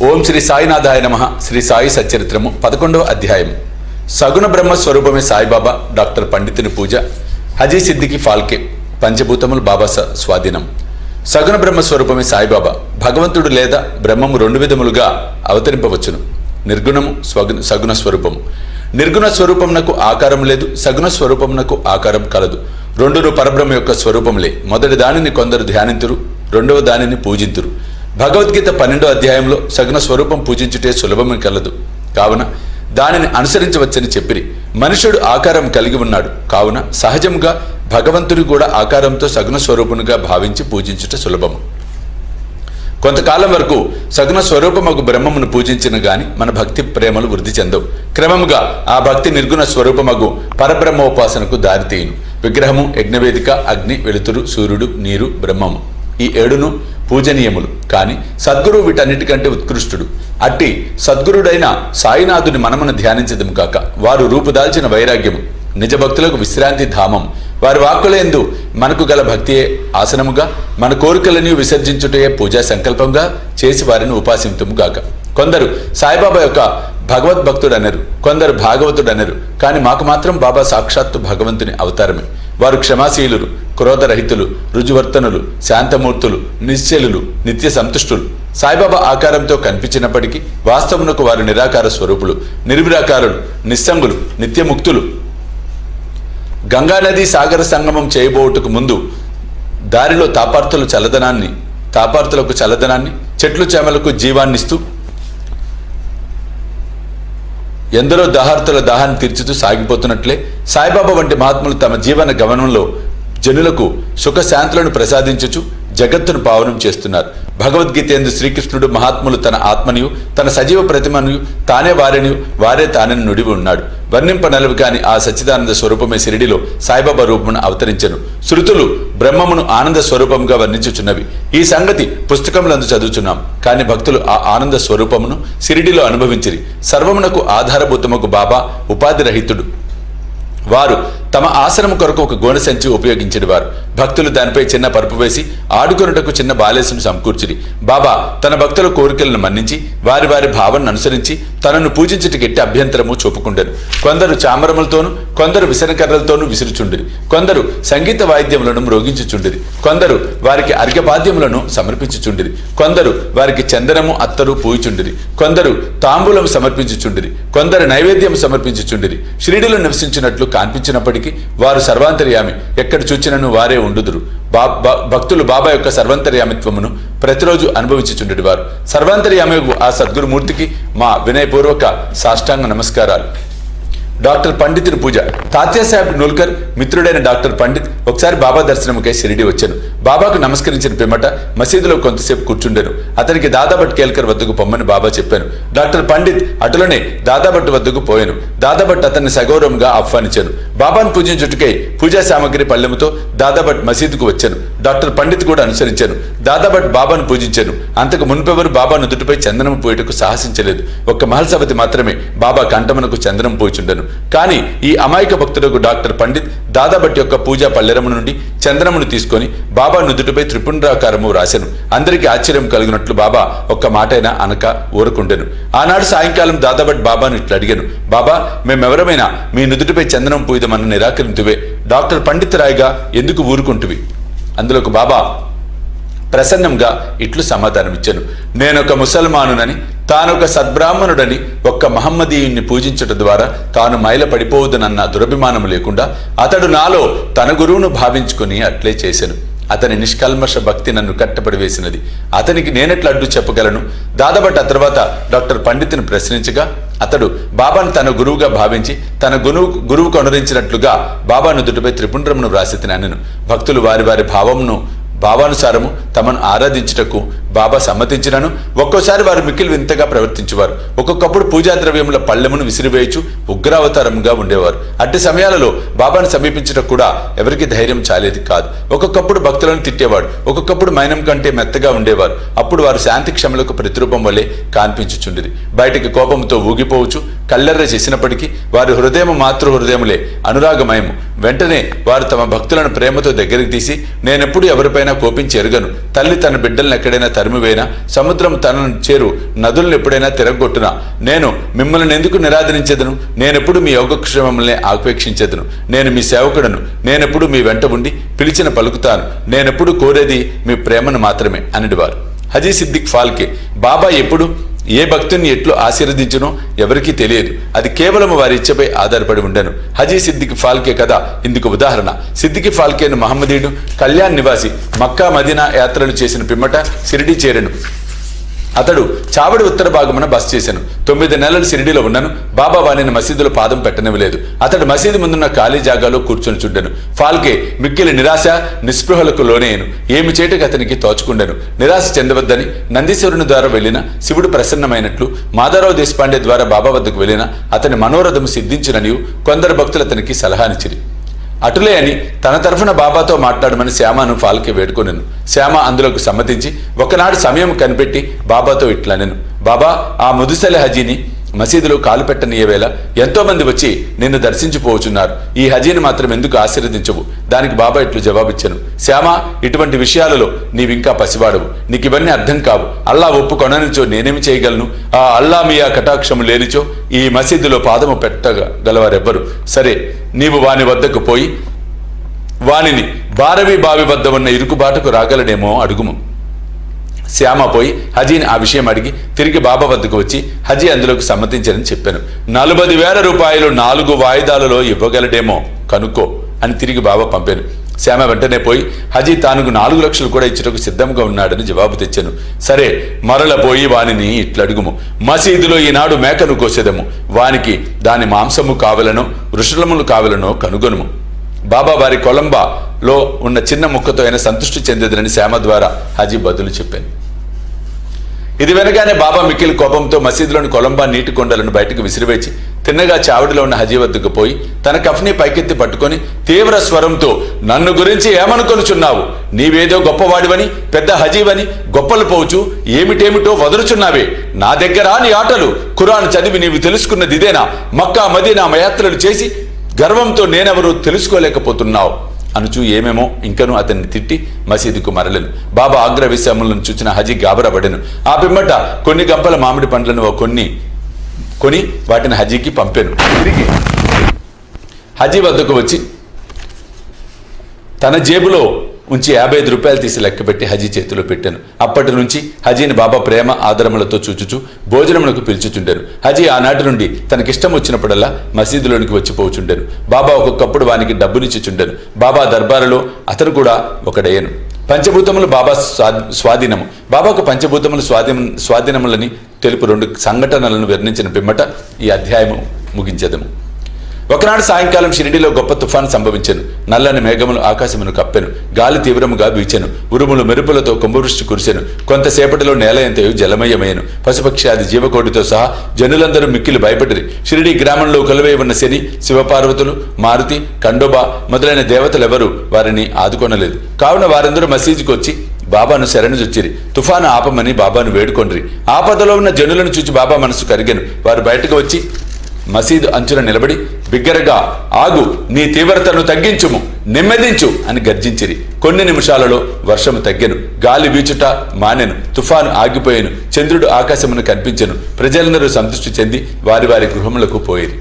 ఓం శ్రీ సాయినాథాయ నమ శ్రీ సాయి సచరిత్రము పదకొండవ అధ్యాయం సగుణ బ్రహ్మ స్వరూపమే సాయిబాబా డాక్టర్ పండితుని పూజ హజీ సిద్దికి ఫాల్కే పంచభూతములు బాబా స- స్వాధీనం సగుణ బ్రహ్మ స్వరూపమే సాయిబాబా భగవంతుడు లేదా బ్రహ్మము రెండు విధములుగా అవతరింపవచ్చును నిర్గుణము స్వగుణ సగుణ స్వరూపము నిర్గుణ స్వరూపమునకు ఆకారం లేదు సగుణ స్వరూపమునకు ఆకారం కలదు రెండును పరబ్రహ్మ యొక్క స్వరూపములే మొదటి దానిని కొందరు ధ్యానింతురు రెండవ దానిని పూజింతురు భగవద్గీత పన్నెండో అధ్యాయంలో సగుణ స్వరూపం పూజించుటే సులభమే కలదు కావున దానిని అనుసరించవచ్చని చెప్పిరి మనుషుడు ఆకారం కలిగి ఉన్నాడు కావున సహజంగా భగవంతుడు కూడా ఆకారంతో సగుణ స్వరూపునిగా భావించి పూజించుట సులభము కొంతకాలం వరకు సగుణ స్వరూపమగు బ్రహ్మమును పూజించిన గాని మన భక్తి ప్రేమలు వృద్ధి చెందవు క్రమముగా ఆ భక్తి నిర్గుణ స్వరూపమగు పరబ్రహ్మోపాసనకు దారితీయును విగ్రహము యజ్ఞవేదిక అగ్ని వెలుతురు సూర్యుడు నీరు బ్రహ్మము ఈ ఏడును పూజనీయములు కాని సద్గురు వీటన్నిటికంటే ఉత్కృష్టుడు అట్టి సద్గురుడైన సాయినాథుని మనమును ధ్యానించదము కాక వారు రూపుదాల్చిన వైరాగ్యము నిజ భక్తులకు విశ్రాంతి ధామం వారి వాక్కులందు మనకు గల భక్తియే ఆసనముగా మన కోరికలని విసర్జించుటయే పూజా సంకల్పంగా చేసి వారిని ఉపాసింతుము గాక కొందరు సాయిబాబా యొక్క భగవద్భక్తుడు అనరు కొందరు భాగవతుడు అనరు కానీ మాకు మాత్రం బాబా సాక్షాత్తు భగవంతుని అవతారమే వారు క్షమాశీలురు క్రోధరహితులు రుజువర్తనులు శాంతమూర్తులు నిశ్చలులు నిత్య సంతుష్టులు సాయిబాబా ఆకారంతో కనిపించినప్పటికీ వాస్తవమునకు వారు నిరాకార స్వరూపులు నిర్విరాకారులు నిస్సంగులు నిత్యముక్తులు గంగానది సాగర సంగమం చేయబోటుకు ముందు దారిలో తాపార్తులు చల్లదనాన్ని తాపార్తులకు చల్లదనాన్ని చెట్లు చేమలకు జీవాన్నిస్తూ ఎందరో దాహార్తుల దాహాన్ని తీర్చుతూ సాగిపోతున్నట్లే సాయిబాబా వంటి మహాత్ములు తమ జీవన గమనంలో జనులకు సుఖశాంతులను ప్రసాదించుచు జగత్తును పావనం చేస్తున్నారు భగవద్గీత ఎందు శ్రీకృష్ణుడు మహాత్ములు తన ఆత్మనియు తన సజీవ ప్రతిమను తానే వారిని వారే తానని నుడివి ఉన్నాడు వర్ణింప నలువు కాని ఆ సచ్చిదానంద స్వరూపమే షిరిడిలో సాయిబాబా రూపమును అవతరించెను శృతులు బ్రహ్మమును ఆనంద స్వరూపంగా వర్ణించుచున్నవి ఈ సంగతి పుస్తకములందు చదువుచున్నాం కానీ భక్తులు ఆ ఆనంద స్వరూపమును షిరిడిలో అనుభవించిరి సర్వమునకు ఆధారభూతముకు బాబా ఉపాధి రహితుడు వారు తమ ఆసనము కొరకు ఒక గోనె సంచి ఉపయోగించిన వారు భక్తులు దానిపై చిన్న పరుపు వేసి ఆడుకొనుటకు చిన్న బాలేసును సమకూర్చిరి బాబా తన భక్తుల కోరికలను మన్నించి వారి వారి భావనను అనుసరించి తనను పూజించుటకి ఎట్టి అభ్యంతరము చూపుకుండెను కొందరు చామరములతోనూ కొందరు విసనకర్రలతోనూ విసురుచుండిరి కొందరు సంగీత వాయిద్యములను మ్రోగించుచుండిరి కొందరు వారికి అర్ఘ్యపాద్యములను సమర్పించుచుండిరి కొందరు వారికి చందనము అత్తరు పూయిచుండిరి కొందరు తాంబూలం సమర్పించుచుండిరి కొందరు నైవేద్యం సమర్పించుచుండిరి షిరిడిలో నివసించినట్లు కాన్పించినప్పటికీ వారు సర్వాంతర్యామి ఎక్కడ చూచినను వారే ఉండుదురు బా బా- భక్తులు బాబా యొక్క సర్వాంతర్యామిత్వమును ప్రతిరోజు అనుభవించుచుండేటి వారు సర్వాంతర్యామి ఆ సద్గురుమూర్తికి మా వినయపూర్వక సాష్టాంగ నమస్కారాలు డాక్టర్ పండితుని పూజ తాత్యా సాహెబ్ నూల్కర్ మిత్రుడైన డాక్టర్ పండిత్ ఒకసారి బాబా దర్శనముకై షిరిడి వచ్చాను బాబాకు నమస్కరించిన పిమ్మట మసీదులో కొంతసేపు కూర్చుండాను అతనికి దాదాభట్ కేల్కర్ వద్దకు పొమ్మని బాబా చెప్పాను డాక్టర్ పండిత్ అటులోనే దాదాభట్ వద్దకు పోయాను దాదాభట్ అతన్ని సగౌరవంగా ఆహ్వానించాను బాబాను పూజించుటకై పూజా సామగ్రి పల్లెముతో దాదాభట్ మసీదుకు వచ్చాను డాక్టర్ పండిత్ కూడా అనుసరించాను దాదాభట్ బాబాను పూజించాను అంతకు మునుపెవరు బాబా నుదుటిపై చందనం పోయేటకు సాహసించలేదు ఒక్క మహల్సభతి మాత్రమే బాబా కంఠమునకు చందనం పోయిచుండెను కానీ ఈ అమాయక భక్తులకు డాక్టర్ పండిత్ దాదాభట్ యొక్క పూజా పల్లెరము నుండి చందనమును తీసుకొని బాబా నుదుటిపై త్రిపుండ్రాకారము రాశాను అందరికీ ఆశ్చర్యం కలిగినట్లు బాబా ఒక్క మాటైనా అనక ఊరకుండెను ఆనాడు సాయంకాలం దాదాభట్ బాబాను ఇట్లా అడిగాను బాబా మేమెవరమైనా మీ నుదుటిపై చందనం పూయదమన్న నిరాకరింతువే డాక్టర్ పండిత్ రాయ్గా ఎందుకు ఊరుకుంటువి అందులోకి బాబా ప్రసన్నంగా ఇట్లు సమాధానమిచ్చాను నేనొక ముసల్మానునని తానొక సద్బ్రాహ్మణుడని ఒక్క మహమ్మదీయుణ్ణి పూజించట ద్వారా తాను మైల పడిపోవదనన్న దురభిమానము లేకుండా అతడు నాలో తన గురువును భావించుకుని అట్లే చేశాను అతని నిష్కల్మష భక్తి నన్ను కట్టబడి వేసినది అతనికి నేనెట్లా అడ్డు చెప్పగలను దాదాబట్ ఆ తర్వాత డాక్టర్ పండితుని ప్రశ్నించగా అతడు బాబాను తన గురువుగా భావించి తన గురువు గురువుకు అనురించినట్లుగా బాబా నుదుటిపై త్రిపుండ్రమును వ్రాసి తినాను భక్తులు వారి వారి భావమును భావానుసారము తమను ఆరాధించుటకు బాబా సమ్మతించినను ఒక్కోసారి వారు మిక్కిలి వింతగా ప్రవర్తించేవారు ఒక్కొక్కప్పుడు పూజా ద్రవ్యముల పళ్ళెమును విసిరివేయచు ఉగ్రావతారంగా ఉండేవారు అట్టి సమయాలలో బాబాను సమీపించటం కూడా ఎవరికి ధైర్యం చాలేది కాదు ఒక్కొక్కప్పుడు భక్తులను తిట్టేవాడు ఒక్కొక్కప్పుడు మైనం కంటే మెత్తగా ఉండేవారు అప్పుడు వారు శాంతి క్షమలకు ప్రతిరూపం వల్లే కాన్పించుచుండిరి బయటికి కోపంతో ఊగిపోవచ్చు కళ్ళెర్ర చేసినప్పటికీ వారి హృదయం మాతృ హృదయములే అనురాగమయము వెంటనే వారు తమ భక్తులను ప్రేమతో దగ్గరికి తీసి నేనెప్పుడు ఎవరిపైనా కోపించి ఎరుగను తల్లి తన బిడ్డలను ఎక్కడైనా తరిమివేనా సముద్రం తనను చేరు నదులను ఎప్పుడైనా తిరగొట్టునా నేను మిమ్మల్ని ఎందుకు నిరాదరించదను నేనెప్పుడు మీ యోగక్షేమములనే ఆపేక్షించదను నేను మీ సేవకుడను నేనెప్పుడు మీ వెంట ఉండి పిలిచిన పలుకుతాను నేనెప్పుడు కోరేది మీ ప్రేమను మాత్రమే అనిడివారు హజీ సిద్దిక్ ఫాల్కే బాబా ఎప్పుడు ఏ భక్తుని ఎట్లు ఆశీర్వదించునో ఎవరికీ తెలియదు అది కేవలం వారి ఇచ్చపై ఆధారపడి ఉండను హజీ సిద్దిక్ ఫాల్కే కథ ఇందుకు ఉదాహరణ సిద్దికి ఫాల్కేను మహమ్మదీయుడు కళ్యాణ్ నివాసి మక్కా మదీనా యాత్రలు చేసిన పిమ్మట సిరిడి చేరెను అతడు చావడి ఉత్తర భాగమున బస చేశాను తొమ్మిది నెలలు సిరిడిలో ఉన్నాను బాబా వాణిని మసీదులో పాదం పెట్టనివ్వలేదు అతడు మసీదు ముందున్న ఖాళీ జాగాలో కూర్చొని చుండెను ఫాల్కే మిక్కిలి నిరాశ నిస్పృహలకు లోనేయను ఏమి చేటకు అతనికి తోచుకుండెను నిరాశ చెందవద్దని నందీశ్వరుని ద్వారా వెళ్ళిన శివుడు ప్రసన్నమైనట్లు మాధవరావు దేశపాండే ద్వారా బాబా వద్దకు వెళ్ళిన అతని మనోరథము సిద్ధించిననియు కొందరు భక్తులు అతనికి సలహానిచ్చిరి అటులే అని తన తరఫున బాబాతో మాట్లాడమని శ్యామను ఫాల్కే వేడుకొనెను శ్యామ అందులోకి సమ్మతించి ఒకనాడు సమయం కనిపెట్టి బాబాతో ఇట్లనెను బాబా ఆ ముదుసలి హజీని మసీదులో కాలు పెట్టనీయ వేళ ఎంతో మంది వచ్చి నిన్ను దర్శించిపోవచున్నారు ఈ హజీని మాత్రం ఎందుకు ఆశీర్వదించవు దానికి బాబా ఇట్లు జవాబిచ్చాను శ్యామ ఇటువంటి విషయాలలో నీవింకా పసివాడవు నీకు ఇవన్నీ అర్థం కావు అల్లా ఒప్పుకొననిచో నేనేమి చేయగలను ఆ అల్లా మియా కటాక్షము లేనిచో ఈ మసీదులో పాదము పెట్టగలవారెవ్వరు సరే నీవు వాని వద్దకు పోయి వానిని బారవి బావి వద్ద ఉన్న ఇరుకుబాటుకు రాగలడేమో అడుగుము శ్యామ పోయి హజీని ఆ విషయం అడిగి తిరిగి బాబా వద్దకు వచ్చి హజీ అందులోకి సమ్మతించని చెప్పాను నలభై వేల రూపాయలు నాలుగు వాయిదాలలో ఇవ్వగలడేమో కనుక్కో అని తిరిగి బాబా పంపాను శ్యామ వెంటనే పోయి హజీ తానుకు నాలుగు లక్షలు కూడా ఇచ్చుటకు సిద్ధంగా ఉన్నాడని జవాబు తెచ్చాను సరే మరల పోయి వానిని ఇట్లడుగుము మసీదులో ఈనాడు మేకను కోసేదము వానికి దాని మాంసము కావలనో వృషలములు కావలనో కనుగొనుము బాబా వారి కొలంబాలో ఉన్న చిన్న ముక్కతో అయినా సంతృష్టి చెందేదనని శ్యామ ద్వారా హజీ బదులు చెప్పాను ఇది వినగానే బాబా మిక్కిలి కోపంతో మసీదులోని కొలంబా నీటి కొండలను బయటకు విసిరివేచి తిన్నగా చావిడిలో ఉన్న హజీ వద్దకు పోయి తన కఫ్ని పైకెత్తి పట్టుకొని తీవ్ర స్వరంతో నన్ను గురించి ఏమనుకొనుచున్నావు నీవేదో గొప్పవాడివని పెద్ద హజీవని గొప్పలు పోచు ఏమిటేమిటో వదులుచున్నావే నా దగ్గర నీ ఆటలు ఖురాన్ చదివి నీవు తెలుసుకున్నది ఇదేనా మక్కా మదీనా యాత్రలు చేసి గర్వంతో నేనెవరూ తెలుసుకోలేకపోతున్నావు అనుచూ ఏమేమో ఇంకనూ అతన్ని తిట్టి మసీదుకు మరలను బాబా ఆగ్ర విషయములను చూచిన హజీ గాబరపడెను ఆ పిమ్మట కొన్ని గంపల మామిడి పండ్లను ఓ కొన్ని కొని వాటిని హజీకి పంపాను తిరిగి హజీ వద్దకు వచ్చి తన జేబులో ఉంచి యాభై ఐదు రూపాయలు తీసి లెక్కపెట్టి హజీ చేతిలో పెట్టాను అప్పటి నుంచి హజీని బాబా ప్రేమ ఆదరములతో చూచుచు భోజనమునకు పిలుచుచుండాను హజీ ఆనాటి నుండి తనకిష్టం వచ్చినప్పుడల్లా మసీదులోనికి వచ్చిపోచుండాను బాబా ఒక్కొక్కప్పుడు వానికి డబ్బునిచ్చుచుండాను బాబా దర్బారులో అతను కూడా ఒకడయ్యను పంచభూతములు బాబా స్వా- స్వాధీనము బాబాకు పంచభూతములు స్వాధీనం స్వాధీనములని తెలుపు రెండు సంఘటనలను వర్ణించిన పిమ్మట ఈ అధ్యాయము ముగించెదము ఒకనాడు సాయంకాలం షిరిడిలో గొప్ప తుఫాను సంభవించెను నల్లని మేఘములు ఆకాశమును కప్పెను గాలి తీవ్రముగా వీచెను ఉరుములు మెరుపులతో కుంభవృష్టి కురిసెను కొంతసేపటిలో నేల ఎంతయు జలమయమయ్యను పశుపక్షాది జీవకోటితో సహా జనులందరూ మిక్కిలి భయపడిరి షిరిడి గ్రామంలో కొలువై ఉన్న శని శివపార్వతులు మారుతి ఖండోబా మొదలైన దేవతలెవరూ వారిని ఆదుకొనలేదు కావున వారందరూ మసీదుకు వచ్చి బాబాను శరణు చొచ్చిరి తుఫాను ఆపమని బాబాను వేడుకొండ్రి ఆపదలో ఉన్న జనులను చూచి బాబా మనసు కరిగెను వారు బయటకు వచ్చి మసీదు అంచున నిలబడి బిగ్గరగా ఆగు నీ తీవ్రతను తగ్గించుము నెమ్మదించు అని గర్జించిరి కొన్ని నిమిషాలలో వర్షము తగ్గెను గాలి వీచుట మానెను తుఫాను ఆగిపోయెను చంద్రుడు ఆకాశమును కనిపించెను ప్రజలందరూ సంతృష్టి చెంది వారి వారి గృహములకు పోయిరి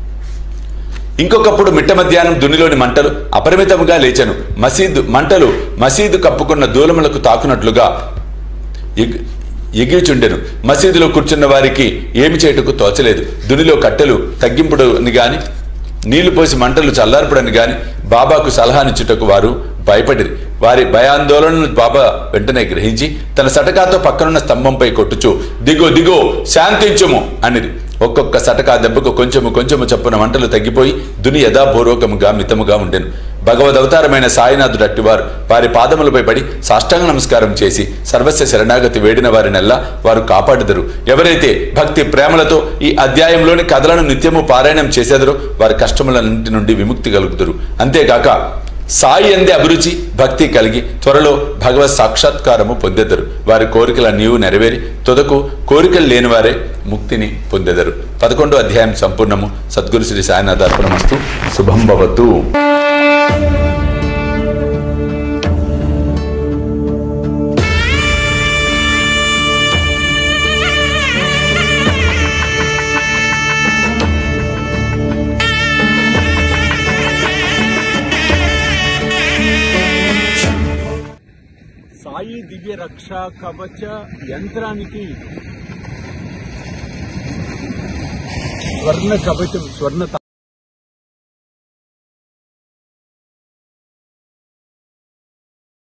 ఇంకొకప్పుడు మిట్ట మధ్యాహ్నం దునిలోని మంటలు అపరిమితముగా లేచెను మసీదు మంటలు మసీదు కప్పుకున్న దూలములకు తాకునట్లుగా ఎగ్- ఎగిరిచుండెను మసీదులో కూర్చున్న వారికి ఏమి చేయుటకు తోచలేదు దునిలో కట్టెలు తగ్గింపుడు అని గాని నీళ్లు పోసి మంటలు చల్లార్పుడని గాని బాబాకు సలహానిచ్చుటకు వారు భయపడిరి వారి భయాందోళనను బాబా వెంటనే గ్రహించి తన సటకాతో పక్కనున్న స్తంభంపై కొట్టుచు దిగో దిగో శాంతించుము అనిది ఒక్కొక్క సటకా దెబ్బకు కొంచెము కొంచెము చప్పున మంటలు తగ్గిపోయి దుని యథాపూర్వకముగా మితముగా ఉండెను భగవద్ అవతారమైన సాయినాథుడు అట్టివారు వారి పాదములపై పడి సాష్టాంగ నమస్కారం చేసి సర్వస్వ శరణాగతి వేడిన వారినెల్లా వారు కాపాడుదరు ఎవరైతే భక్తి ప్రేమలతో ఈ అధ్యాయంలోని కథలను నిత్యము పారాయణం చేసేదరో వారి కష్టములన్నింటి నుండి విముక్తి కలుగుతారు అంతేగాక సాయి అందే అభిరుచి భక్తి కలిగి త్వరలో భగవత్ సాక్షాత్కారము పొందెదరు వారి కోరికల నీవు నెరవేరి తుదకు కోరికలు లేని వారే ముక్తిని పొందెదరు పదకొండో అధ్యాయం సంపూర్ణము సద్గురు శ్రీ సాయినాథ అర్పణమస్తు శుభం భవతు సాయి దివ్య రక్ష కవచ యంత్రానికి స్వర్ణ కవచం స్వర్ణ